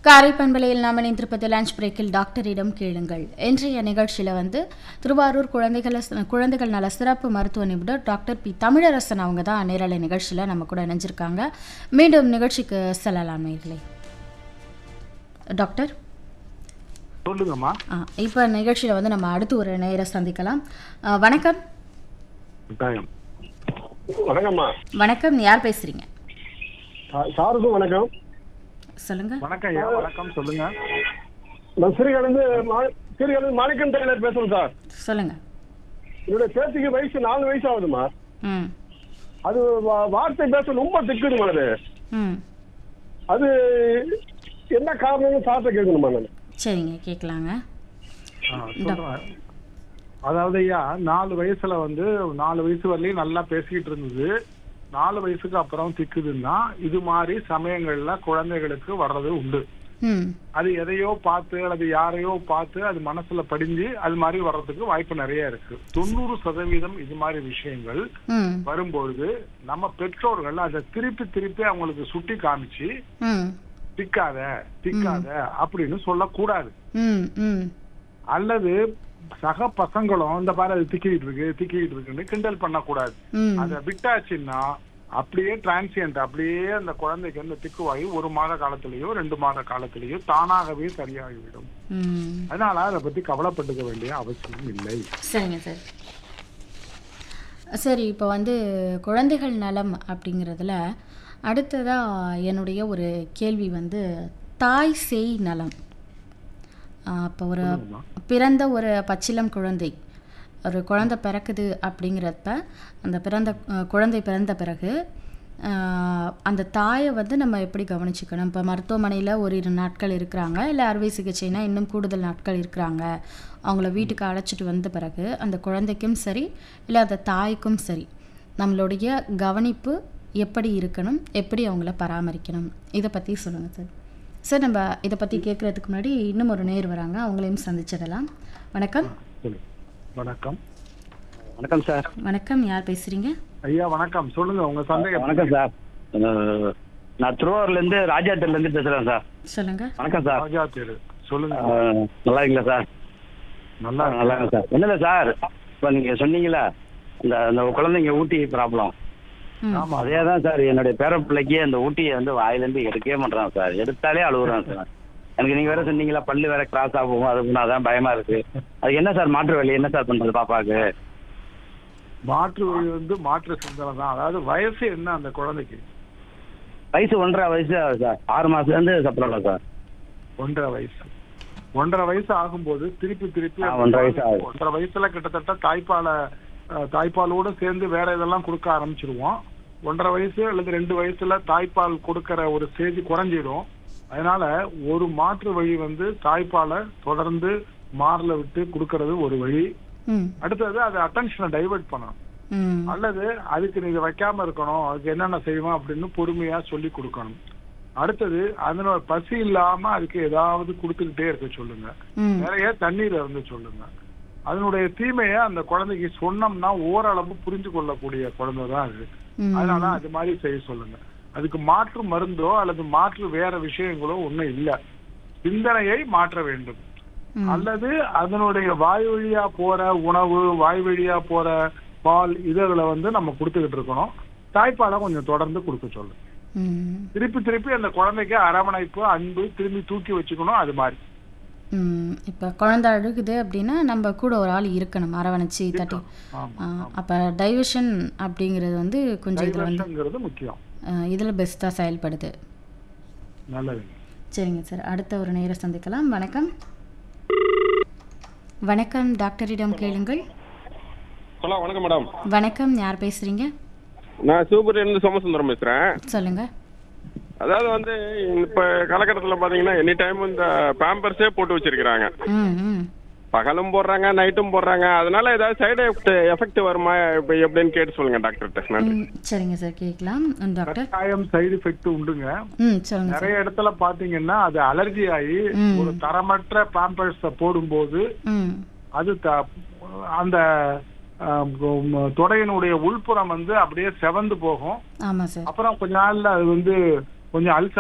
காரைப்பண்பலையில் நாம் இணைந்திருப்பது லஞ்ச் பிரேக்கில் டாக்டரிடம் கேளுங்கள் இன்றைய நிகழ்ச்சியில் வந்து திருவாரூர் குழந்தைகள் குழந்தைகள் நல சிறப்பு மருத்துவ நிபுணர் டாக்டர் பி தமிழரசன் அவங்க தான் நேரலை நிகழ்ச்சியில் நம்ம கூட இணைஞ்சிருக்காங்க மீண்டும் நிகழ்ச்சிக்கு செல்லலாம் நேர்களே டாக்டர் சொல்லுங்கம்மா ஆ இப்போ நிகழ்ச்சியில் வந்து நம்ம அடுத்து ஒரு நேர சந்திக்கலாம் ஆ, வணக்கம் கட்டாயம் வணக்கம்மா வணக்கம் யார் பேசுகிறீங்க சா- சாருக்கும் வணக்கம் சொல்லுங்கள் வணக்கம் ஐயா வணக்கம் சொல்லுங்க நான் சிறுகிழந்து சிறுகிழந்து மாணிக்கம் டெய்லர் பேசுறேன் சார் சொல்லுங்கள் என்னுடைய பேத்திக்கு வயசு நாலு வயசு ஆகுதுமா ம் அது வா- வார்த்தை பேச ரொம்ப திக்குதுமா அது ம் அது என்ன காரணம்னு சார்ட்ட கேட்கணுமா நான் சரிங்க கேட்கலாங்க ஆ, சொல்றேன் அதாவது ஐயா நாலு வயசுல வந்து நாலு வயசு வரலையும் நல்லா பேசிக்கிட்டு இருந்தது நாலு வயசுக்கு அப்புறம் திக்குதுன்னா இது மாதிரி சமயங்கள்ல குழந்தைகளுக்கு வர்றது உண்டு ம் அது எதையோ பார்த்து அல்லது யாரையோ பார்த்து அது மனசுல படிஞ்சு அது மாதிரி வர்றதுக்கு வாய்ப்பு நிறைய இருக்கு தொண்ணூறு சதவீதம் இது மாதிரி விஷயங்கள் ம் வரும்பொழுது நம்ம பெற்றோர்கள் அதை திருப்பி திருப்பி அவங்களுக்கு சுட்டி காமிச்சு ம் திக்காத திக்காத அப்படின்னு சொல்லக்கூடாது ம் ம் அல்லது சக பசங்களும் இந்த பாரு அது திக்கிட்டு இருக்கு திக்கிட்டு இருக்குன்னு கிண்டல் பண்ணக்கூடாது ம் அதை விட்டாச்சுன்னா அப்படியே டிரான்சியன்ட் அப்படியே அந்த குழந்தைக்கு அந்த திக்குவாயி ஒரு மாத காலத்திலேயோ ரெண்டு மாத காலத்திலேயோ தானாகவே சரியாகிவிடும் ம் அதனால அதை பத்தி கவலைப்பட்டுக்க வேண்டிய அவசியம் இல்லை சரிங்க சார் சரி இப்போ வந்து குழந்தைகள் நலம் அப்படிங்கிறதுல அடுத்ததாக என்னுடைய ஒரு கேள்வி வந்து தாய் சேய் நலம் அப்போ ஒரு பிறந்த ஒரு பச்சிலம் குழந்தை ஒரு குழந்தை பிறக்குது அப்படிங்கிறப்ப அந்த பிறந்த அஹ், குழந்தை பிறந்த பிறகு ஆஹ், அந்த தாயை வந்து நம்ம எப்படி கவனிச்சுக்கணும் இப்போ மருத்துவமனையில் ஒரு இரு நாட்கள் இருக்கிறாங்க இல்லை அறுவை சிகிச்சைனா இன்னும் கூடுதல் நாட்கள் இருக்கிறாங்க அவங்கள வீட்டுக்கு அழைச்சிட்டு வந்த பிறகு அந்த குழந்தைக்கும் சரி இல்லை அந்த தாய்க்கும் சரி நம்மளுடைய கவனிப்பு எப்படி இருக்கணும் எப்படி அவங்கள பராமரிக்கணும் இதை பற்றி சொல்லுங்கள் சார் சார் நம்ம இதை பற்றி கேட்குறதுக்கு முன்னாடி இன்னும் ஒரு நேர் வராங்க அவங்களையும் சந்திச்சிடலாம் வணக்கம் சொல்லு. வணக்கம் வணக்கம் சார் வணக்கம் யார் பேசுகிறீங்க ஐயா வணக்கம் சொல்லுங்க உங்க சந்தேகம் வணக்கம் சார் அஹ், நான் திருவாரூர்ல இருந்து ராஜாட்டில இருந்து பேசுறேன் சார் சொல்லுங்கள் வணக்கம் சார் ராஜா தேரு சொல்லுங்க அஹ், நல்லா இருக்கீங்களா சார் நல்லா நல்லா இருக்கேன் சார் என்னல சார் இப்போ நீங்க சொன்னீங்களா இந்த அந்த குழந்தைங்க ஊட்டி ப்ராப்ளம் ம் ஆமா அதே தான் சார் என்னுடைய பேர பிள்ளைக்கு அந்த ஊட்டியை வந்து வாயிலேருந்து எடுக்கவே மாட்டேறான் சார் எடுத்தாலே அழுகுறான் சார் எனக்கு நீங்க வேற சொன்னீங்களா பல்லு வேற கிராஸ் ஆகும் அது அதான் பயமா இருக்கு அதுக்கு என்ன சார் மாற்று வழி என்ன சார் பண்றது பாப்பாக்கு மாற்று வழி வந்து மாற்று சிந்தனை தான் அதாவது வயசு என்ன அந்த குழந்தைக்கு வயசு ஒன்றரை வயசு ஆகுது சார் ஆறு மாசத்துல இருந்து சாப்பிடலாம் சார் ஒன்றரை வயசு ஒன்றரை வயசு ஆகும்போது திருப்பி திருப்பி ஆ, அந்த ஒன்றரை வயசு ஆகுது. ஒன்றரை வயசுல கிட்டத்தட்ட தாய்ப்பாலை அஹ், தாய்ப்பாலோட சேர்ந்து வேற இதெல்லாம் கொடுக்க ஆரம்பிச்சிருவோம் ஒன்றரை வயசு அல்லது ரெண்டு வயசுல தாய்ப்பால் கொடுக்கற ஒரு ஸ்டேஜ் குறைஞ்சிடும் அதனால ஒரு மாற்று வழி வந்து தாய்ப்பாலை தொடர்ந்து மார்ல விட்டு கொடுக்கறது ஒரு வழி ம் அடுத்தது அது அட்டென்ஷனை டைவர்ட் பண்ணணும் ம் அல்லது அதுக்கு நீங்க வைக்காம இருக்கணும் அதுக்கு என்னென்ன செய்வோம் அப்படின்னு பொறுமையா சொல்லி கொடுக்கணும் அடுத்தது அதனோட பசி இல்லாம அதுக்கு ஏதாவது கொடுத்துக்கிட்டே இருக்க சொல்லுங்க ம் நிறைய தண்ணீர் இருந்து சொல்லுங்க அதனுடைய தீமையை அந்த குழந்தைக்கு சொன்னோம்னா ஓரளவு புரிஞ்சு கொள்ளக்கூடிய குழந்தை தான் அது ம். அதனால அது மாதிரி செய்ய சொல்லுங்க அதுக்கு மாற்று மருந்தோ அல்லது மாற்று வேற விஷயங்களோ ஒண்ணும் இல்ல சிந்தனையை மாற்ற வேண்டும் ம். அல்லது அதனுடைய வாய் வழியா போற உணவு வாய் வழியா போற பால் இதுகளை வந்து நம்ம கொடுத்துக்கிட்டு இருக்கணும் தாய்ப்பாலை கொஞ்சம் தொடர்ந்து கொடுக்க சொல்லுங்க ம் திருப்பி திருப்பி அந்த குழந்தைக்கு அரவணைப்பு அன்பு திரும்பி தூக்கி வச்சுக்கணும் அது மாதிரி ம் இப்போ குழந்தை அழுகுது அப்படின்னா நம்ம கூட ஒரு ஆள் இருக்கணும் அரவணைச்சி தட்டி ஆமா அப்போ டைவர்ஷன் அப்படிங்கிறது வந்து கொஞ்சம் இதில் வந்து டைவர்ஷன்ங்கிறது முக்கியம் இதில் பெஸ்ட்டாக செயல்படுது நல்லதுங்க சரிங்க சார் அடுத்த ஒரு நேரம் சந்திக்கலாம் வணக்கம் வணக்கம் டாக்டரிடம் கேளுங்கள் ஹலோ வணக்கம் மேடம் வணக்கம் யார் பேசுகிறீங்க நான் சிவபுரியிலிருந்து சோமசுந்தரம் பேசுறேன் சொல்லுங்கள் அதாவது வந்து இப்ப காலகட்டத்தில் பாத்தீங்கன்னா எனி டைம் இந்த பேம்பர்ஸே போட்டு வச்சிருக்கிறாங்க ம் ம் பகலும் போடுறாங்க நைட்டும் போடுறாங்க அதனால ஏதாவது சைடு எஃபெக்ட் எஃபெக்ட் வருமா இப்ப எப்படின்னு கேட்டு சொல்லுங்க டாக்டர்கிட்ட நன்றி ம் சரிங்க சார் கேட்கலாம் ம், டாக்டர் கட்டாயம் சைடு எஃபெக்ட் உண்டுங்க ம் சொல்லுங்கள் சார் நிறைய இடத்துல பாத்தீங்கன்னா அது அலர்ஜி ஆகி ம். ஒரு தரமற்ற பேம்பர்ஸ் போடும்போது ம் அது த- அந்த ஆம், உம், தொடையினுடைய உள்புறம் வந்து அப்படியே செவந்து போகும் ஆமாம் சார் அப்புறம் கொஞ்ச நாள்ல அது வந்து கொஞ்சம் அல்சர்